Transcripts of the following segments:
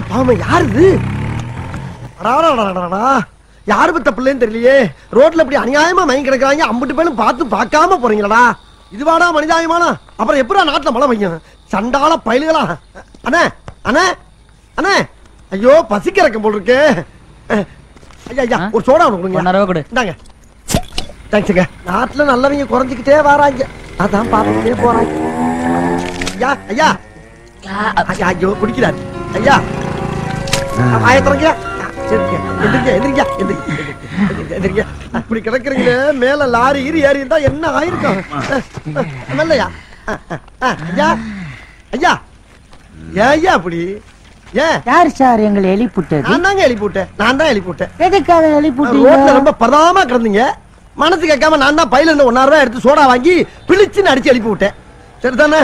பாவம் யாரு இது அடாடாடாடாடா. யாரு பத்த பிள்ளைன்னு தெரியலையே ரோட்ல இப்படி அநியாயமா மயங்கி கிடக்குறாங்க அம்பிட்டு பேரும் பார்த்து பார்க்காம போறீங்களடா இதுவாடா மனிதாயமானா அப்புறம் எப்படா நாட்டுல மழை பெய்யும் சண்டால பயலுகளா அண்ணே அண்ணே அண்ணே ஐயோ பசிக்கிறக்க போல் இருக்கு அஹ், ஐயா ஐயா ஒரு சோடா ஒண்ணு கொடுங்க ஒன்னரை ரூபா கொடு இந்தாங்க தேங்க்ஸுங்க நாட்டுல நல்லவங்க குறைஞ்சிக்கிட்டே வராங்க அதான் பார்த்துக்கிட்டே போறாங்க ஐயா ஐயா ஐயா ஐயோ குடிக்கிறாரு ஐயா ஆயத்திரங்க எந்திரிங்க எந்திரிங்க எந்திரிங்க எந்திரிங்க, எந்திரிங்க இப்படி கிடக்குறீங்களே மேல லாரி ஈரி ஏறி இருந்தா என்ன ஆயிருக்கும் அஹ், அஹ், மெல்லையா அஹ், அஹ், அஹ், ஐயா ஐயா ஏன் ஐயா அப்படி ஏன் யார் சார் எங்களை எழுப்பிட்டது நான் தாங்க எழுப்பி விட்டேன் நான் தான் எழுப்பி விட்டேன் எதுக்காக ரோட்ல எழுப்பிட்டீங்க ரொம்ப பதாம கிடந்தீங்க மனசு கேட்காம நான் தான் பையில இருந்து ஒன்னாயிரம் ரூபாய் எடுத்து சோடா வாங்கி பிழிச்சுன்னு அடிச்சு எழுப்பி விட்டேன் சரிதானே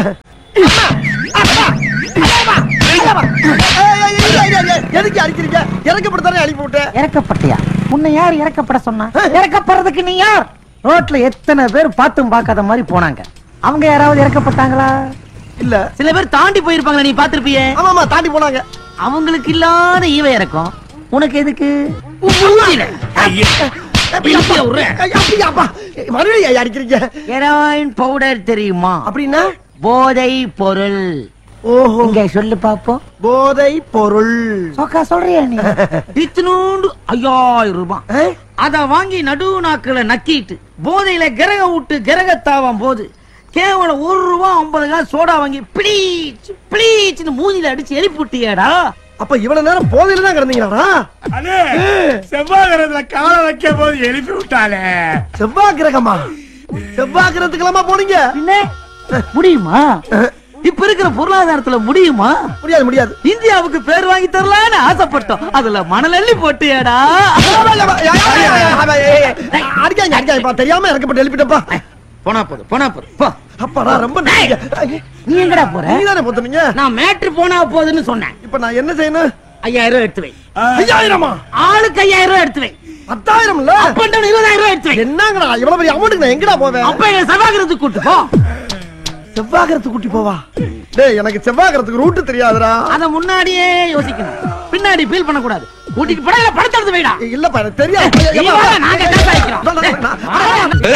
எதுக்கு அடிக்கிறீங்க இறக்கப்படுத்தானே அனுப்பி விட்டேன் இறக்கப்பட்டியா உன்னை யார் இறக்கப்பட சொன்னா இறக்கப்படுறதுக்கு நீ யார் ரோட்ல எத்தனை பேர் பார்த்தும் பார்க்காத மாதிரி போனாங்க அவங்க யாராவது இறக்கப்பட்டாங்களா இல்ல சில பேர் தாண்டி போயிருப்பாங்களா நீ பாத்திருப்பியே ஆமா ஆமா தாண்டி போனாங்க அவங்களுக்கு இல்லாத ஈவ இறக்கம் உனக்கு எதுக்கு இழுப்பியா விடுறேன். அப்படியா, அப்பா. மறுபடியும் ஐயா அடிக்கிறீங்க ஹெராயின் பவுடர் தெரியுமா அப்படின்னா போதை பொருள் ஓஹோ இங்க சொல்லு பாப்போம் போதை பொருள் சோக்கா சொல்றியா நீ இத்தினூண்டு ஐயாயிரம் ரூபாய் ஆ? அத வாங்கி நடு நாக்குல நக்கிட்டு போதையில கிரக விட்டு கிரகத்தாவும் போது கேவலம் ஒரு ரூபா ஐம்பது காசு சோடா வாங்கி பிளீச் பிளீச்னு மூஞ்சில அடிச்சு எழுப்பி விட்டியாடா அப்ப இவ்வளவு நேரம் போதையில தான் கிடந்தீங்களாடா அண்ணே செவ்வாய் கிரகத்துல காலை வைக்கும் போது எழுப்பி விட்டாளே செவ்வாய் கிரகமா செவ்வாய் கிரகத்துக்கெல்லாமா போனீங்க என்ன முடியுமா இப்ப இருக்கிற பொருளாதாரத்துல முடியுமா முடியாது முடியாது இந்தியாவுக்கு பேர் வாங்கி தரலான்னு ஆசைப்பட்டோம் அதுல மணல் அள்ளி போட்டியாடா அடிக்காங்க அடிக்காங்கப்பா தெரியாம இறக்கப்பட்டு எழுப்பிட்டப்பா போனா போது போனா போது போ அப்பாடா ரொம்ப நன்றிங்க. நீ எங்கடா போற நீதானே பொத்துனீங்க நான் மேட்ரு போனா போதுன்னு சொன்னேன் இப்ப நான் என்ன செய்யணும் ஐயாயிரம் ரூபாய் எடுத்து வை ஐயாயிரமா ஆளுக்கு ஐயாயிரம் ரூபாய் எடுத்து வை பத்தாயிரம் இல்ல அப்ப down இருபதாயிரம் ரூபாய் எடுத்து வை என்னங்கடா இவ்வளவு பெரிய அமௌண்ட்டுக்கு நான் எங்கடா போவேன் அப்ப எங்க சபாகிரத்துக்கு கூட்டு போ செவ்வாகரத்துக்கு கூட்டி போவா டேய் எனக்கு செவ்வாகரத்துக்கு ரூட் தெரியாதுடா அத முன்னாடியே யோசிக்கணும் பின்னாடி ஃபீல் பண்ண கூடாது கூட்டிட்டு போடா இல்ல படத்தை எடுத்து வைடா இல்லப்பா எனக்கு தெரியாது நீ வா, நாங்க காசு அளிக்கிறோம். நான், நான், நான்,